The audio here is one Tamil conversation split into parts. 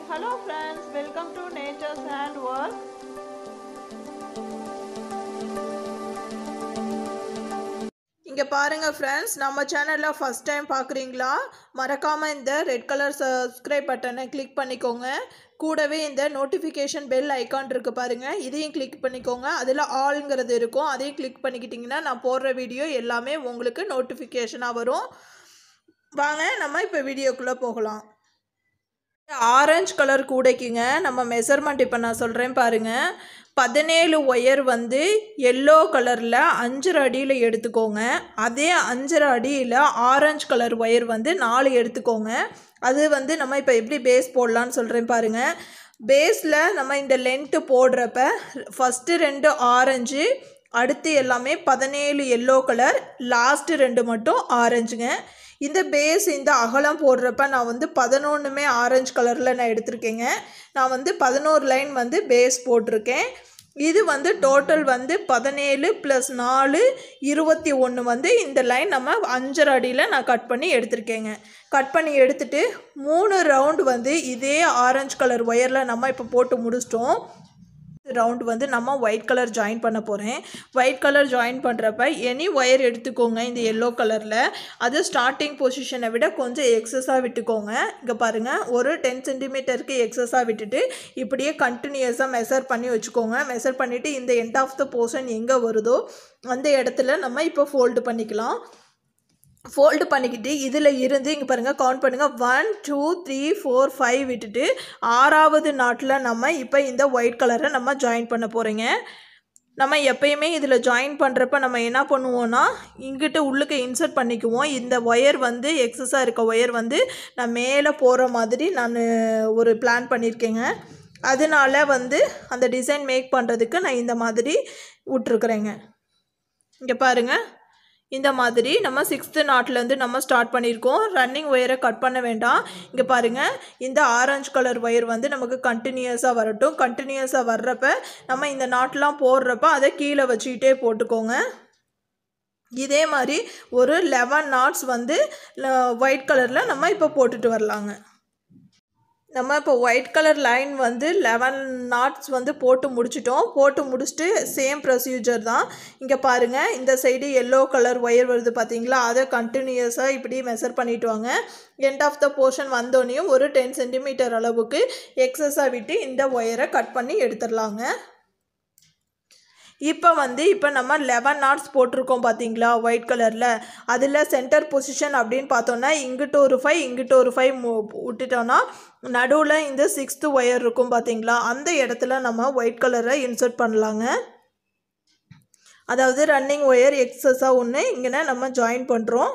Hello friends, welcome to Nature's Handwork. இங்கே பாருங்கள் ஃப்ரெண்ட்ஸ் நம்ம சேனலில் ஃபஸ்ட் டைம் பார்க்குறீங்களா மறக்காமல் இந்த ரெட் கலர் சப்ஸ்கிரைப் பட்டனை கிளிக் பண்ணிக்கோங்க கூடவே இந்த நோட்டிஃபிகேஷன் பெல் ஐக்கான் இருக்குது பாருங்கள் இதையும் கிளிக் பண்ணிக்கோங்க அதில் ஆளுங்கிறது இருக்கும் அதையும் கிளிக் பண்ணிக்கிட்டிங்கன்னா நான் போடுற வீடியோ எல்லாமே உங்களுக்கு நோட்டிஃபிகேஷனாக வரும் வாங்க நம்ம இப்போ வீடியோக்குள்ளே போகலாம் ஆரஞ்சு கலர் கூடைக்குங்க நம்ம மெஷர்மெண்ட் இப்போ நான் சொல்கிறேன் பாருங்கள் பதினேழு ஒயர் வந்து எல்லோ கலரில் அஞ்சரை அடியில் எடுத்துக்கோங்க அதே அஞ்சரை அடியில் ஆரஞ்சு கலர் ஒயர் வந்து நாலு எடுத்துக்கோங்க அது வந்து நம்ம இப்போ எப்படி பேஸ் போடலான்னு சொல்கிறேன் பாருங்கள் பேஸில் நம்ம இந்த லென்த்து போடுறப்ப ஃபஸ்ட்டு ரெண்டு ஆரஞ்சு அடுத்து எல்லாமே பதினேழு எல்லோ கலர் லாஸ்ட்டு ரெண்டு மட்டும் ஆரஞ்சுங்க இந்த பேஸ் இந்த அகலம் போடுறப்ப நான் வந்து பதினொன்றுமே ஆரஞ்சு கலரில் நான் எடுத்திருக்கேங்க நான் வந்து பதினோரு லைன் வந்து பேஸ் போட்டிருக்கேன் இது வந்து டோட்டல் வந்து பதினேழு ப்ளஸ் நாலு இருபத்தி ஒன்று வந்து இந்த லைன் நம்ம அஞ்சரை அடியில் நான் கட் பண்ணி எடுத்திருக்கேங்க கட் பண்ணி எடுத்துட்டு மூணு ரவுண்டு வந்து இதே ஆரஞ்சு கலர் ஒயரில் நம்ம இப்போ போட்டு முடிச்சிட்டோம் ரவுண்ட் வந்து நம்ம ஒயிட் கலர் ஜாயின் பண்ண போகிறேன் ஒயிட் கலர் ஜாயின் பண்ணுறப்ப எனி ஒயர் எடுத்துக்கோங்க இந்த எல்லோ கலரில் அது ஸ்டார்டிங் பொசிஷனை விட கொஞ்சம் எக்ஸஸாக விட்டுக்கோங்க இங்கே பாருங்கள் ஒரு டென் சென்டிமீட்டருக்கு எக்ஸஸாக விட்டுட்டு இப்படியே கண்டினியூஸாக மெஷர் பண்ணி வச்சுக்கோங்க மெஷர் பண்ணிவிட்டு இந்த எண்ட் ஆஃப் த போர்ஷன் எங்கே வருதோ அந்த இடத்துல நம்ம இப்போ ஃபோல்டு பண்ணிக்கலாம் ஃபோல்டு பண்ணிக்கிட்டு இதில் இருந்து இங்கே பாருங்கள் கவுண்ட் பண்ணுங்கள் one two three four five விட்டுட்டு ஆறாவது நாட்டில் நம்ம இப்போ இந்த ஒயிட் கலரை நம்ம ஜாயின் பண்ண போகிறீங்க நம்ம எப்பயுமே இதில் ஜாயின் பண்ணுறப்ப நம்ம என்ன பண்ணுவோன்னா இங்கிட்ட உள்ளுக்கு இன்சர்ட் பண்ணிக்குவோம் இந்த ஒயர் வந்து எக்ஸஸாக இருக்க ஒயர் வந்து நான் மேலே போகிற மாதிரி நான் ஒரு பிளான் பண்ணியிருக்கேங்க அதனால வந்து அந்த டிசைன் மேக் பண்ணுறதுக்கு நான் இந்த மாதிரி விட்ருக்குறேங்க இங்கே பாருங்கள் இந்த மாதிரி நம்ம சிக்ஸ்த்து நாட்லேருந்து நம்ம ஸ்டார்ட் பண்ணியிருக்கோம் ரன்னிங் ஒயரை கட் பண்ண வேண்டாம் இங்கே பாருங்கள் இந்த ஆரஞ்சு கலர் ஒயர் வந்து நமக்கு கண்டினியூஸாக வரட்டும் கண்டினியூஸாக வர்றப்ப நம்ம இந்த நாட்லாம் போடுறப்ப அதை கீழே வச்சுக்கிட்டே போட்டுக்கோங்க இதே மாதிரி ஒரு லெவன் நாட்ஸ் வந்து ஒயிட் கலரில் நம்ம இப்போ போட்டுட்டு வரலாங்க நம்ம இப்போ ஒயிட் கலர் லைன் வந்து லெவன் நாட்ஸ் வந்து போட்டு முடிச்சிட்டோம் போட்டு முடிச்சுட்டு சேம் ப்ரொசீஜர் தான் இங்கே பாருங்கள் இந்த சைடு எல்லோ கலர் ஒயர் வருது பார்த்தீங்களா அதை கண்டினியூஸாக இப்படி மெஷர் பண்ணிட்டு வாங்க எண்ட் ஆஃப் த போர்ஷன் வந்தோடனையும் ஒரு டென் சென்டிமீட்டர் அளவுக்கு எக்ஸஸாக விட்டு இந்த ஒயரை கட் பண்ணி எடுத்துடலாங்க இப்போ வந்து இப்போ நம்ம லெவன் நாட்ஸ் போட்டிருக்கோம் பார்த்தீங்களா ஒயிட் கலரில் அதில் சென்டர் பொசிஷன் அப்படின்னு பார்த்தோன்னா இங்கிட்ட ஒரு ஃபைவ் இங்கிட்ட ஒரு ஃபைவ் விட்டுட்டோன்னா நடுவில் இந்த சிக்ஸ்த்து ஒயர் இருக்கும் பார்த்தீங்களா அந்த இடத்துல நம்ம ஒயிட் கலரை இன்சர்ட் பண்ணலாங்க அதாவது ரன்னிங் ஒயர் எக்ஸஸாக ஒன்று இங்கே நம்ம ஜாயின் பண்ணுறோம்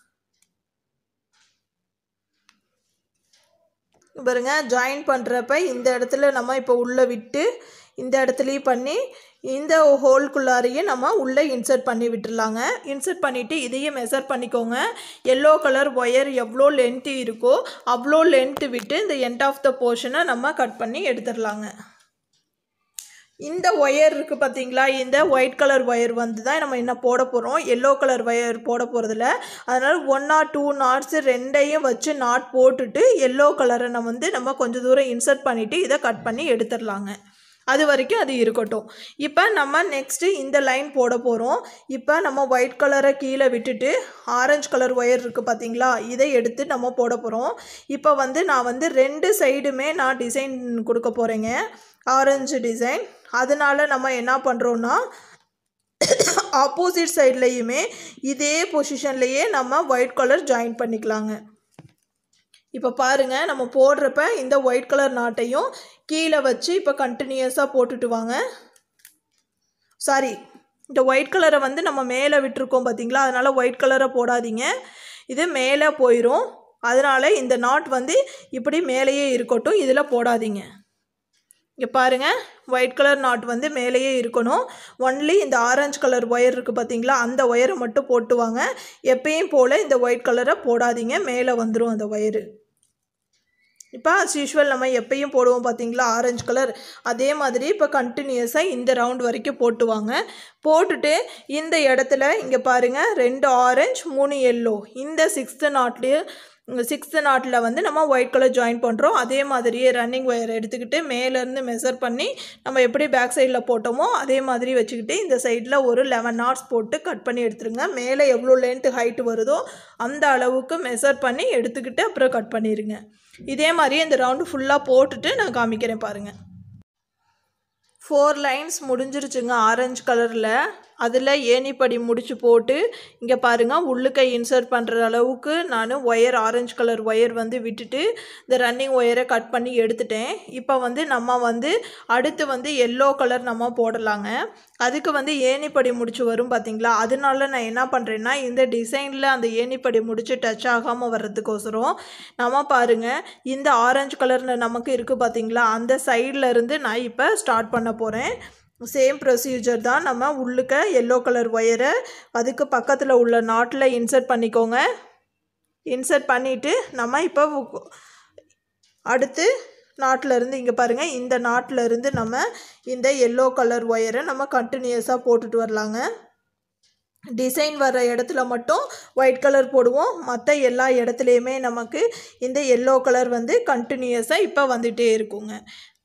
பாருங்க ஜாயின் பண்ணுறப்ப இந்த இடத்துல நம்ம இப்போ உள்ளே விட்டு இந்த இடத்துலையும் பண்ணி இந்த ஹோல்குள்ளாரையும் நம்ம உள்ளே இன்சர்ட் பண்ணி விட்டுருலாங்க இன்சர்ட் பண்ணிவிட்டு இதையும் மெஷர் பண்ணிக்கோங்க எல்லோ கலர் ஒயர் எவ்வளோ லென்த்து இருக்கோ அவ்வளோ லென்த்து விட்டு இந்த எண்ட் ஆஃப் த போர்ஷனை நம்ம கட் பண்ணி எடுத்துடலாங்க இந்த ஒயர் இருக்குது பார்த்தீங்களா இந்த ஒயிட் கலர் ஒயர் வந்து தான் நம்ம என்ன போட போகிறோம் எல்லோ கலர் ஒயர் போட போகிறதில்ல அதனால் ஒன் ஆர் டூ நாட்ஸு ரெண்டையும் வச்சு நாட் போட்டுட்டு எல்லோ கலரை நம்ம வந்து நம்ம கொஞ்சம் தூரம் இன்சர்ட் பண்ணிவிட்டு இதை கட் பண்ணி எடுத்துடலாங்க அது வரைக்கும் அது இருக்கட்டும் இப்போ நம்ம நெக்ஸ்ட்டு இந்த லைன் போட போகிறோம் இப்போ நம்ம ஒயிட் கலரை கீழே விட்டுட்டு ஆரஞ்சு கலர் ஒயர் இருக்குது பார்த்தீங்களா இதை எடுத்து நம்ம போட போகிறோம் இப்போ வந்து நான் வந்து ரெண்டு சைடுமே நான் டிசைன் கொடுக்க போகிறேங்க ஆரஞ்சு டிசைன் அதனால நம்ம என்ன பண்ணுறோன்னா ஆப்போசிட் சைட்லேயுமே இதே பொசிஷன்லேயே நம்ம ஒயிட் கலர் ஜாயின் பண்ணிக்கலாங்க இப்போ பாருங்கள் நம்ம போடுறப்ப இந்த ஒயிட் கலர் நாட்டையும் கீழே வச்சு இப்போ கண்டினியூஸாக போட்டுட்டு வாங்க சாரி இந்த ஒயிட் கலரை வந்து நம்ம மேலே விட்டுருக்கோம் பார்த்தீங்களா அதனால் ஒயிட் கலரை போடாதீங்க இது மேலே போயிடும் அதனால் இந்த நாட் வந்து இப்படி மேலேயே இருக்கட்டும் இதில் போடாதீங்க இங்கே பாருங்கள் ஒயிட் கலர் நாட் வந்து மேலேயே இருக்கணும் ஒன்லி இந்த ஆரஞ்சு கலர் ஒயர் இருக்குது பார்த்தீங்களா அந்த ஒயரை மட்டும் போட்டுவாங்க எப்பயும் போல் இந்த ஒயிட் கலரை போடாதீங்க மேலே வந்துடும் அந்த ஒயரு இப்போ அஸ் யூஷுவல் நம்ம எப்பயும் போடுவோம் பார்த்தீங்களா ஆரஞ்சு கலர் அதே மாதிரி இப்போ கண்டினியூஸாக இந்த ரவுண்ட் வரைக்கும் போட்டுவாங்க போட்டுட்டு இந்த இடத்துல இங்கே பாருங்கள் ரெண்டு ஆரஞ்சு மூணு எல்லோ இந்த சிக்ஸ்த்து நாட்லேயே சிக்ஸ்த்து நாட்டில் வந்து நம்ம ஒயிட் கலர் ஜாயின் பண்ணுறோம் அதே மாதிரியே ரன்னிங் ஒயர் எடுத்துக்கிட்டு மேலேருந்து மெஷர் பண்ணி நம்ம எப்படி பேக் சைடில் போட்டோமோ அதே மாதிரி வச்சுக்கிட்டு இந்த சைடில் ஒரு லெவன் நாட்ஸ் போட்டு கட் பண்ணி எடுத்துருங்க மேலே எவ்வளோ லென்த்து ஹைட்டு வருதோ அந்த அளவுக்கு மெஷர் பண்ணி எடுத்துக்கிட்டு அப்புறம் கட் பண்ணிடுங்க இதே மாதிரியே இந்த ரவுண்டு ஃபுல்லாக போட்டுட்டு நான் காமிக்கிறேன் பாருங்கள் ஃபோர் லைன்ஸ் முடிஞ்சிருச்சுங்க ஆரஞ்சு கலரில் அதில் ஏணிப்படி முடிச்சு போட்டு இங்கே பாருங்கள் உள்ளுக்க இன்சர்ட் பண்ணுற அளவுக்கு நான் ஒயர் ஆரஞ்சு கலர் ஒயர் வந்து விட்டுட்டு இந்த ரன்னிங் ஒயரை கட் பண்ணி எடுத்துட்டேன் இப்போ வந்து நம்ம வந்து அடுத்து வந்து எல்லோ கலர் நம்ம போடலாங்க அதுக்கு வந்து ஏணிப்படி முடிச்சு வரும் பார்த்தீங்களா அதனால நான் என்ன பண்ணுறேன்னா இந்த டிசைனில் அந்த ஏணிப்படி முடிச்சு டச் ஆகாமல் வர்றதுக்கோசரம் நம்ம பாருங்கள் இந்த ஆரஞ்சு கலரில் நமக்கு இருக்குது பார்த்தீங்களா அந்த சைடில் இருந்து நான் இப்போ ஸ்டார்ட் பண்ண போகிறேன் சேம் ப்ரொசீஜர் தான் நம்ம உள்ளுக்க எல்லோ கலர் ஒயரை அதுக்கு பக்கத்தில் உள்ள நாட்டில் இன்சர்ட் பண்ணிக்கோங்க இன்சர்ட் பண்ணிவிட்டு நம்ம இப்போ உ- அடுத்து நாட்டில் இருந்து இங்கே பாருங்கள் இந்த நாட்டில் இருந்து நம்ம இந்த எல்லோ கலர் ஒயரை நம்ம கண்டினியூஸாக போட்டுட்டு வரலாங்க டிசைன் வர்ற இடத்துல மட்டும் ஒயிட் கலர் போடுவோம் மற்ற எல்லா இடத்துலையுமே நமக்கு இந்த எல்லோ கலர் வந்து கண்டினியூஸாக இப்போ வந்துகிட்டே இருக்குங்க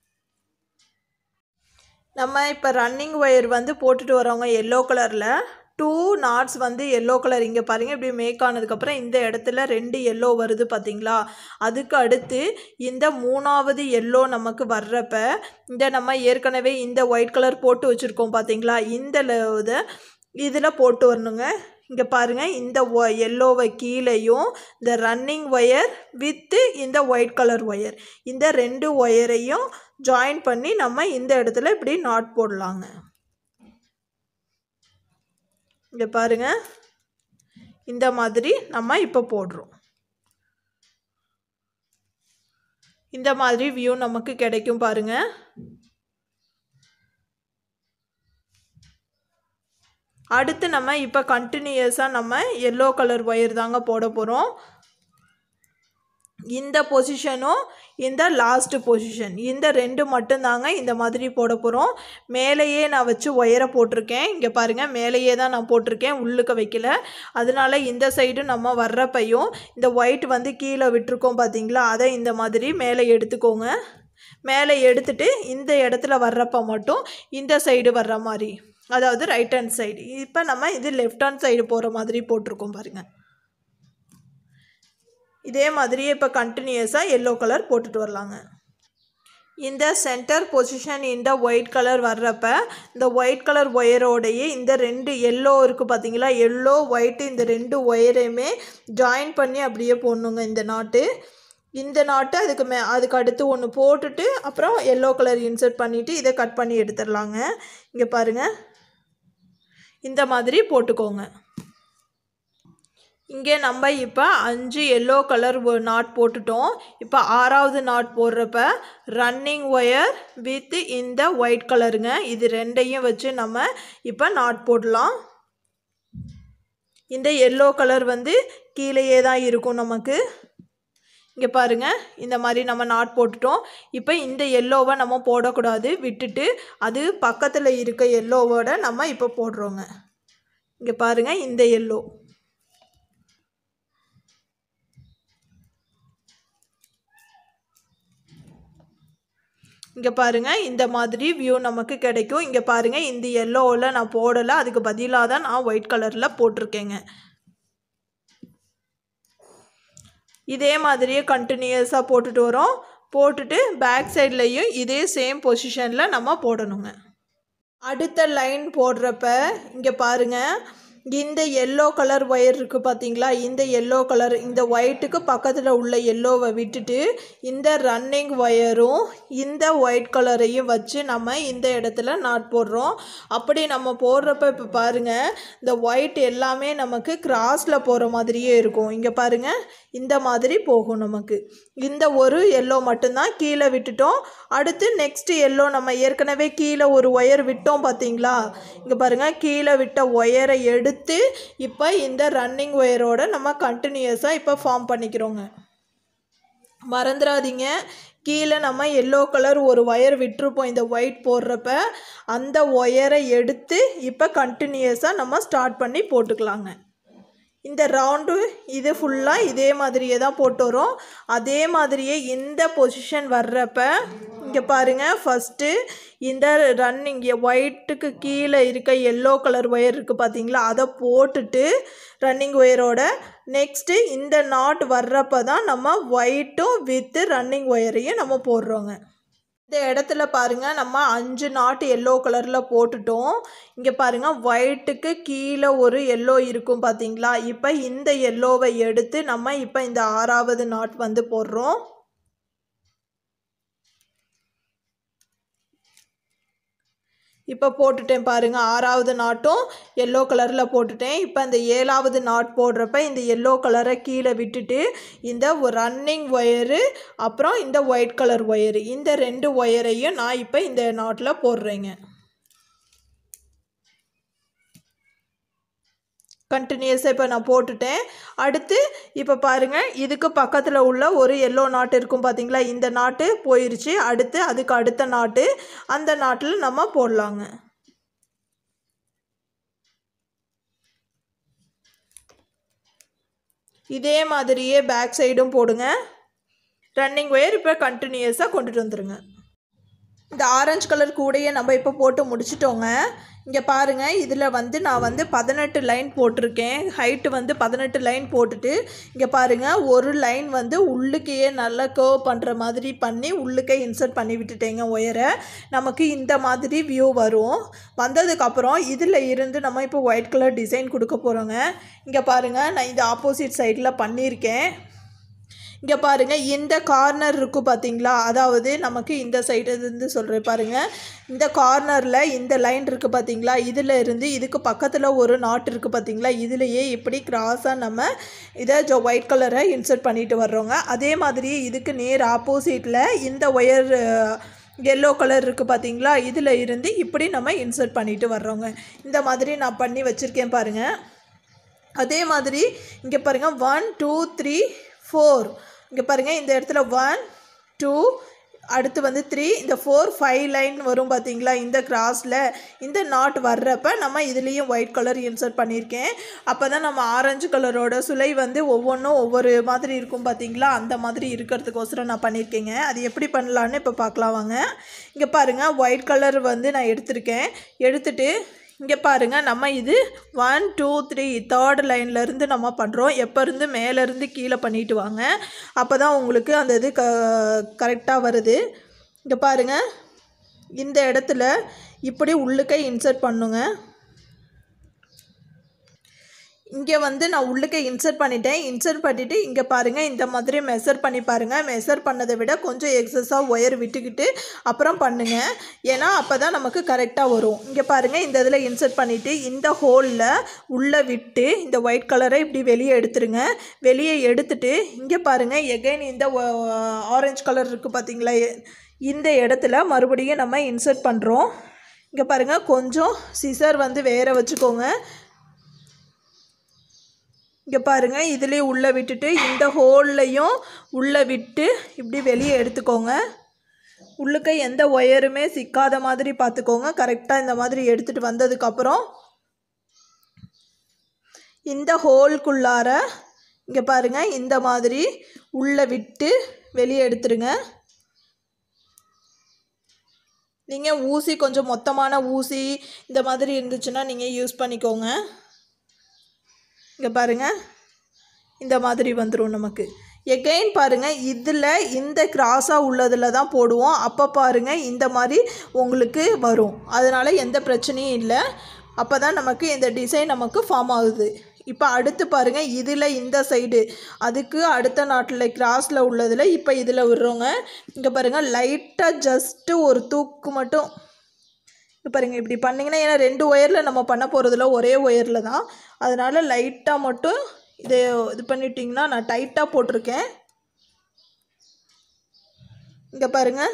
நம்ம இப்போ ரன்னிங் ஒயர் வந்து போட்டுட்டு வரவங்க எல்லோ கலரில் டூ நாட்ஸ் வந்து எல்லோ கலர் இங்கே பாருங்கள் இப்படி மேக் ஆனதுக்கப்புறம் இந்த இடத்துல ரெண்டு எல்லோ வருது பார்த்தீங்களா அதுக்கு அடுத்து இந்த மூணாவது எல்லோ நமக்கு வர்றப்ப இந்த நம்ம ஏற்கனவே இந்த ஒயிட் கலர் போட்டு வச்சுருக்கோம் பார்த்தீங்களா இந்த ல- இதை இதில் போட்டு வரணுங்க இங்கே பாருங்கள் இந்த ஒ எல்லோவை கீழேயும் இந்த ரன்னிங் ஒயர் வித்து இந்த ஒயிட் கலர் ஒயர் இந்த ரெண்டு ஒயரையும் ஜாயின் பண்ணி நம்ம இந்த இடத்துல இப்படி நாட் போடலாங்க இங்கே பாருங்க இந்த மாதிரி நம்ம இப்போ போடுறோம் இந்த மாதிரி வியூ நமக்கு கிடைக்கும் பாருங்க அடுத்து நம்ம இப்போ கண்டினியூஸாக நம்ம எல்லோ கலர் ஒயர் தாங்க போட போகிறோம் இந்த பொசிஷனும் இந்த லாஸ்ட் பொசிஷன் இந்த ரெண்டு மட்டும்தாங்க இந்த மாதிரி போட போகிறோம் மேலேயே நான் வச்சு ஒயரை போட்டிருக்கேன் இங்கே பாருங்கள் மேலேயே தான் நான் போட்டிருக்கேன் உள்ளுக்க வைக்கல அதனால இந்த சைடு நம்ம வர்றப்பையும் இந்த ஒயிட் வந்து கீழே விட்டுருக்கோம் பார்த்தீங்களா அதை இந்த மாதிரி மேலே எடுத்துக்கோங்க மேலே எடுத்துட்டு இந்த இடத்துல வர்றப்ப மட்டும் இந்த சைடு வர்ற மாதிரி அதாவது ரைட் ஹேண்ட் சைடு இப்போ நம்ம இது லெஃப்ட் ஹேண்ட் சைடு போகிற மாதிரி போட்டிருக்கோம் பாருங்கள் இதே மாதிரியே இப்போ கண்டினியூஸாக எல்லோ கலர் போட்டுட்டு வரலாங்க இந்த சென்டர் பொசிஷன் இந்த ஒயிட் கலர் வர்றப்ப இந்த ஒயிட் கலர் ஒயரோடையே இந்த ரெண்டு எல்லோ இருக்குது பார்த்தீங்களா எல்லோ ஒயிட்டு இந்த ரெண்டு ஒயரையுமே ஜாயின் பண்ணி அப்படியே போடணுங்க இந்த நாட்டு இந்த நாட்டு அதுக்கு மே அதுக்கு அடுத்து ஒன்று போட்டுட்டு அப்புறம் எல்லோ கலர் இன்சர்ட் பண்ணிவிட்டு இதை கட் பண்ணி எடுத்துடலாங்க இங்கே பாருங்கள் இந்த மாதிரி போட்டுக்கோங்க இங்கே நம்ம இப்போ அஞ்சு எல்லோ கலர் நாட் போட்டுட்டோம் இப்போ ஆறாவது நாட் போடுறப்ப ரன்னிங் ஒயர் வித் இந்த ஒயிட் கலருங்க இது ரெண்டையும் வச்சு நம்ம இப்போ நாட் போடலாம் இந்த எல்லோ கலர் வந்து கீழேயே தான் இருக்கும் நமக்கு இங்கே பாருங்கள் இந்த மாதிரி நம்ம நாட் போட்டுட்டோம் இப்போ இந்த எல்லோவை நம்ம போடக்கூடாது விட்டுட்டு அது பக்கத்தில் இருக்க எல்லோவோட நம்ம இப்போ போடுறோங்க இங்கே பாருங்கள் இந்த எல்லோ இங்கே பாருங்கள் இந்த மாதிரி வியூ நமக்கு கிடைக்கும் இங்கே பாருங்கள் இந்த எல்லோவில் நான் போடலை அதுக்கு பதிலாக தான் நான் ஒயிட் கலரில் போட்டிருக்கேங்க இதே மாதிரியே கண்டினியூஸாக போட்டுட்டு வரோம் போட்டுட்டு பேக் சைட்லேயும் இதே சேம் பொசிஷனில் நம்ம போடணுங்க அடுத்த லைன் போடுறப்ப இங்கே பாருங்கள் இந்த எல்லோ கலர் ஒயர் இருக்குது பார்த்தீங்களா இந்த எல்லோ கலர் இந்த ஒயிட்டுக்கு பக்கத்தில் உள்ள எல்லோவை விட்டுட்டு இந்த ரன்னிங் ஒயரும் இந்த ஒயிட் கலரையும் வச்சு நம்ம இந்த இடத்துல நாட் போடுறோம் அப்படி நம்ம போடுறப்ப இப்போ பாருங்கள் இந்த ஒயிட் எல்லாமே நமக்கு கிராஸில் போகிற மாதிரியே இருக்கும் இங்கே பாருங்கள் இந்த மாதிரி போகும் நமக்கு இந்த ஒரு எல்லோ மட்டும்தான் கீழே விட்டுட்டோம் அடுத்து நெக்ஸ்ட் எல்லோ நம்ம ஏற்கனவே கீழே ஒரு ஒயர் விட்டோம் பார்த்தீங்களா இங்கே பாருங்கள் கீழே விட்ட ஒயரை எடுத்து இப்போ இந்த ரன்னிங் ஒயரோட நம்ம கண்டினியூஸாக இப்போ ஃபார்ம் பண்ணிக்கிறோங்க மறந்துடாதீங்க கீழே நம்ம எல்லோ கலர் ஒரு ஒயர் விட்டுருப்போம் இந்த ஒயிட் போடுறப்ப அந்த ஒயரை எடுத்து இப்போ கண்டினியூஸாக நம்ம ஸ்டார்ட் பண்ணி போட்டுக்கலாங்க இந்த ரவுண்டு இது ஃபுல்லாக இதே மாதிரியே தான் போட்டு வரும் அதே மாதிரியே இந்த பொசிஷன் வர்றப்ப இங்கே பாருங்கள் ஃபஸ்ட்டு இந்த ரன்னிங் ஒயிட்டுக்கு கீழே இருக்க எல்லோ கலர் ஒயர் இருக்குது பார்த்தீங்களா அதை போட்டுட்டு ரன்னிங் ஒயரோட நெக்ஸ்ட்டு இந்த நாட் வர்றப்ப தான் நம்ம ஒயிட்டும் வித்து ரன்னிங் ஒயரையும் நம்ம போடுறோங்க இந்த இடத்துல பாருங்கள் நம்ம அஞ்சு நாட்டு எல்லோ கலரில் போட்டுட்டோம் இங்கே பாருங்கள் ஒயிட்டுக்கு கீழே ஒரு எல்லோ இருக்கும் பார்த்தீங்களா இப்போ இந்த எல்லோவை எடுத்து நம்ம இப்போ இந்த ஆறாவது நாட் வந்து போடுறோம் இப்போ போட்டுட்டேன் பாருங்கள் ஆறாவது நாட்டும் எல்லோ கலரில் போட்டுட்டேன் இப்போ இந்த ஏழாவது நாட் போடுறப்ப இந்த எல்லோ கலரை கீழே விட்டுட்டு இந்த ரன்னிங் ஒயரு அப்புறம் இந்த ஒயிட் கலர் ஒயரு இந்த ரெண்டு ஒயரையும் நான் இப்போ இந்த நாட்டில் போடுறேங்க கண்டினியூஸாக இப்போ நான் போட்டுட்டேன் அடுத்து இப்போ பாருங்கள் இதுக்கு பக்கத்தில் உள்ள ஒரு எல்லோ நாட்டு இருக்கும் பார்த்தீங்களா இந்த நாட்டு போயிருச்சு அடுத்து அதுக்கு அடுத்த நாட்டு அந்த நாட்டில் நம்ம போடலாங்க இதே மாதிரியே பேக் சைடும் போடுங்க ரன்னிங் ஒயர் இப்போ கண்டினியூஸாக கொண்டுட்டு வந்துடுங்க இந்த ஆரஞ்சு கலர் கூடையே நம்ம இப்போ போட்டு முடிச்சிட்டோங்க இங்கே பாருங்கள் இதில் வந்து நான் வந்து பதினெட்டு லைன் போட்டிருக்கேன் ஹைட்டு வந்து பதினெட்டு லைன் போட்டுட்டு இங்கே பாருங்கள் ஒரு லைன் வந்து உள்ளுக்கையே நல்லா கர்வ் பண்ணுற மாதிரி பண்ணி உள்ளுக்கே இன்சர்ட் பண்ணி விட்டுட்டேங்க ஒயரை நமக்கு இந்த மாதிரி வியூ வரும் வந்ததுக்கப்புறம் இதில் இருந்து நம்ம இப்போ ஒயிட் கலர் டிசைன் கொடுக்க போகிறோங்க இங்கே பாருங்கள் நான் இது ஆப்போசிட் சைடில் பண்ணியிருக்கேன் இங்கே பாருங்கள் இந்த கார்னர் இருக்குது பார்த்தீங்களா அதாவது நமக்கு இந்த சைடு இருந்து சொல்கிறேன் பாருங்கள் இந்த கார்னரில் இந்த லைன் இருக்குது பார்த்தீங்களா இதில் இருந்து இதுக்கு பக்கத்தில் ஒரு நாட் இருக்குது பார்த்தீங்களா இதுலேயே இப்படி கிராஸாக நம்ம இதை ஜோ ஒயிட் கலரை இன்சர்ட் பண்ணிட்டு வர்றோங்க அதே மாதிரி இதுக்கு நேர் ஆப்போசிட்டில் இந்த ஒயர் எல்லோ கலர் இருக்குது பார்த்தீங்களா இதில் இருந்து இப்படி நம்ம இன்சர்ட் பண்ணிட்டு வர்றோங்க இந்த மாதிரி நான் பண்ணி வச்சுருக்கேன் பாருங்கள் அதே மாதிரி இங்கே பாருங்கள் ஒன் டூ த்ரீ ஃபோர் இங்கே பாருங்கள் இந்த இடத்துல ஒன் டூ அடுத்து வந்து த்ரீ இந்த ஃபோர் ஃபைவ் லைன் வரும் பார்த்தீங்களா இந்த கிராஸில் இந்த நாட் வர்றப்ப நம்ம இதுலேயும் ஒயிட் கலர் இன்சர்ட் பண்ணியிருக்கேன் அப்போ தான் நம்ம ஆரஞ்சு கலரோட சுலை வந்து ஒவ்வொன்றும் ஒவ்வொரு மாதிரி இருக்கும் பார்த்தீங்களா அந்த மாதிரி இருக்கிறதுக்கோசரம் நான் பண்ணியிருக்கேங்க அது எப்படி பண்ணலான்னு இப்போ பார்க்கலாம் வாங்க இங்கே பாருங்கள் ஒயிட் கலர் வந்து நான் எடுத்திருக்கேன் எடுத்துட்டு இங்கே பாருங்கள் நம்ம இது ஒன் டூ த்ரீ தேர்ட் லைன்லேருந்து நம்ம பண்ணுறோம் எப்போ இருந்து மேலேருந்து கீழே பண்ணிட்டு வாங்க அப்போ தான் உங்களுக்கு அந்த இது க கரெக்டாக வருது இங்கே பாருங்கள் இந்த இடத்துல இப்படி உள்ளுக்க இன்சர்ட் பண்ணுங்க இங்கே வந்து நான் உள்ளுக்க இன்சர்ட் பண்ணிட்டேன் இன்சர்ட் பண்ணிவிட்டு இங்கே பாருங்கள் இந்த மாதிரி மெஷர் பண்ணி பாருங்கள் மெஷர் பண்ணதை விட கொஞ்சம் எக்ஸஸாக ஒயர் விட்டுக்கிட்டு அப்புறம் பண்ணுங்கள் ஏன்னா அப்போ தான் நமக்கு கரெக்டாக வரும் இங்கே பாருங்கள் இந்த இதில் இன்சர்ட் பண்ணிவிட்டு இந்த ஹோலில் உள்ளே விட்டு இந்த ஒயிட் கலரை இப்படி வெளியே எடுத்துருங்க வெளியே எடுத்துட்டு இங்கே பாருங்கள் எகைன் இந்த ஆரஞ்சு கலர் இருக்குது பார்த்தீங்களா இந்த இடத்துல மறுபடியும் நம்ம இன்சர்ட் பண்ணுறோம் இங்கே பாருங்கள் கொஞ்சம் சிசர் வந்து வேற வச்சுக்கோங்க இங்கே பாருங்கள் இதுலேயே உள்ளே விட்டுட்டு இந்த ஹோல்லையும் உள்ளே விட்டு இப்படி வெளியே எடுத்துக்கோங்க உள்ளுக்க எந்த ஒயருமே சிக்காத மாதிரி பார்த்துக்கோங்க கரெக்டாக இந்த மாதிரி எடுத்துகிட்டு வந்ததுக்கப்புறம் இந்த ஹோல்குள்ளார இங்கே பாருங்கள் இந்த மாதிரி உள்ளே விட்டு வெளியே எடுத்துருங்க நீங்கள் ஊசி கொஞ்சம் மொத்தமான ஊசி இந்த மாதிரி இருந்துச்சுன்னா நீங்கள் யூஸ் பண்ணிக்கோங்க இங்கே பாருங்கள் இந்த மாதிரி வந்துடும் நமக்கு எகைன் பாருங்கள் இதில் இந்த கிராஸாக உள்ளதில் தான் போடுவோம் அப்போ பாருங்கள் இந்த மாதிரி உங்களுக்கு வரும் அதனால் எந்த பிரச்சனையும் இல்லை அப்போ தான் நமக்கு இந்த டிசைன் நமக்கு ஃபார்ம் ஆகுது இப்போ அடுத்து பாருங்கள் இதில் இந்த சைடு அதுக்கு அடுத்த நாட்டில் கிராஸில் உள்ளதில் இப்போ இதில் விடுறோங்க இங்கே பாருங்கள் லைட்டாக ஜஸ்ட்டு ஒரு தூக்கு மட்டும் இப்போ பாருங்க இப்படி பண்ணிங்கன்னா ஏன்னா ரெண்டு ஒயரில் நம்ம பண்ண போகிறதுல ஒரே ஒயரில் தான் அதனால் லைட்டாக மட்டும் இது இது பண்ணிட்டிங்கன்னா நான் டைட்டாக போட்டிருக்கேன் இங்கே பாருங்கள்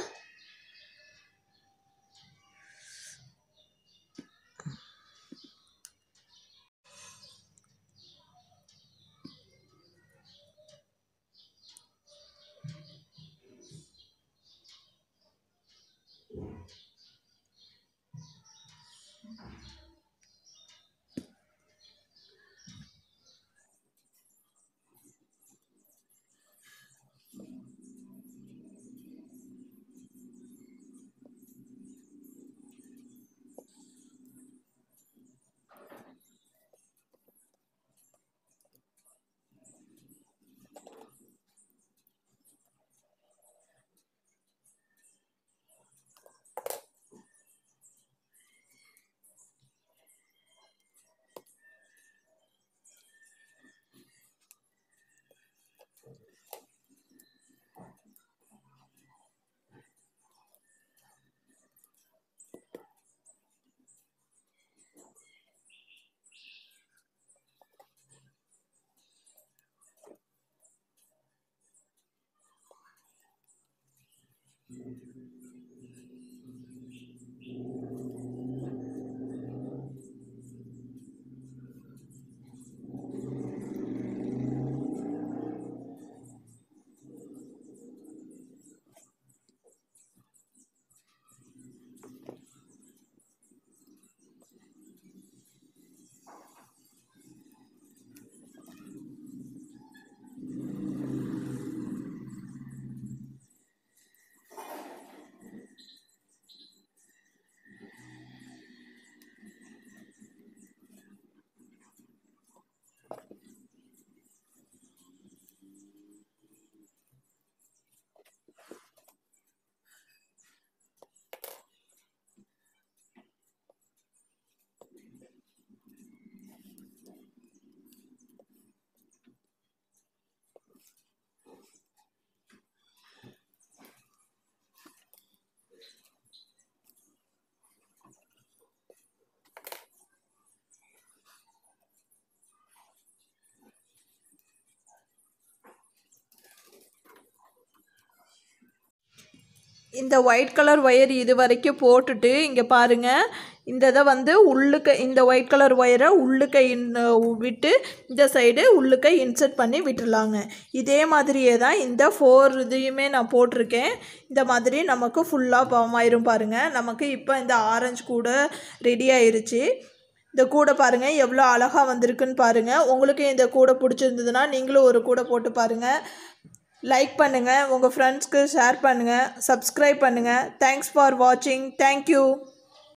இந்த ஒயிட் கலர் ஒயர் இது வரைக்கும் போட்டுட்டு இங்கே பாருங்கள் இந்த இதை வந்து உள்ளுக்க இந்த ஒயிட் கலர் ஒயரை உள்ளுக்க இன் விட்டு இந்த சைடு உள்ளுக்க இன்சர்ட் பண்ணி விட்டுறலாங்க இதே மாதிரியே தான் இந்த ஃபோர் இதையுமே நான் போட்டிருக்கேன் இந்த மாதிரி நமக்கு ஃபுல்லாக பாமாயிரும் பாருங்கள் நமக்கு இப்போ இந்த ஆரஞ்சு கூட ரெடி ஆயிருச்சு இந்த கூடை பாருங்கள் எவ்வளோ அழகாக வந்திருக்குன்னு பாருங்கள் உங்களுக்கு இந்த கூடை பிடிச்சிருந்ததுன்னா நீங்களும் ஒரு கூடை போட்டு பாருங்கள் லைக் பண்ணுங்கள் உங்கள் ஃப்ரெண்ட்ஸ்க்கு ஷேர் பண்ணுங்கள் சப்ஸ்கிரைப் பண்ணுங்கள் தேங்க்ஸ் ஃபார் வாட்சிங் தேங்க்யூ